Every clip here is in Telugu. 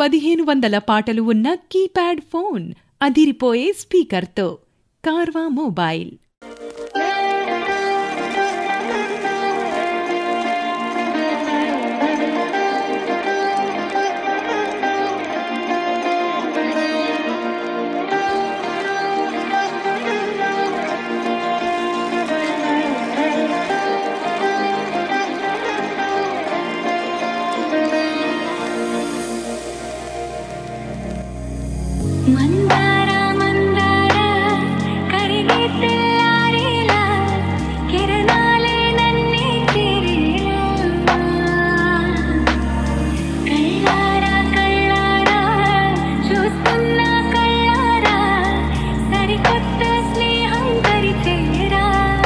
పదిహేను వందల పాటలు ఉన్న కీప్యాడ్ ఫోన్ అదిరిపోయే స్పీకర్తో కార్వా మొబైల్ ಮಂದಾರ ಮಂದಾರ ಕರಿಗೆ ತೆಲ್ಲಾರಿಲ್ಲ ಕಿರಣಾಲೆ ನನ್ನೆ ಕಿರಿಲ್ಲ కళ్ళార కళ్ళార చూస్తున్న కళ్ళార సరికొత్త స్నేహం పరిచేరా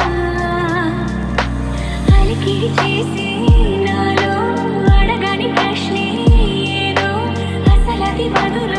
అలికిడి చేసి నాలో అడగని ప్రశ్నే ఏదో అసలది బదులు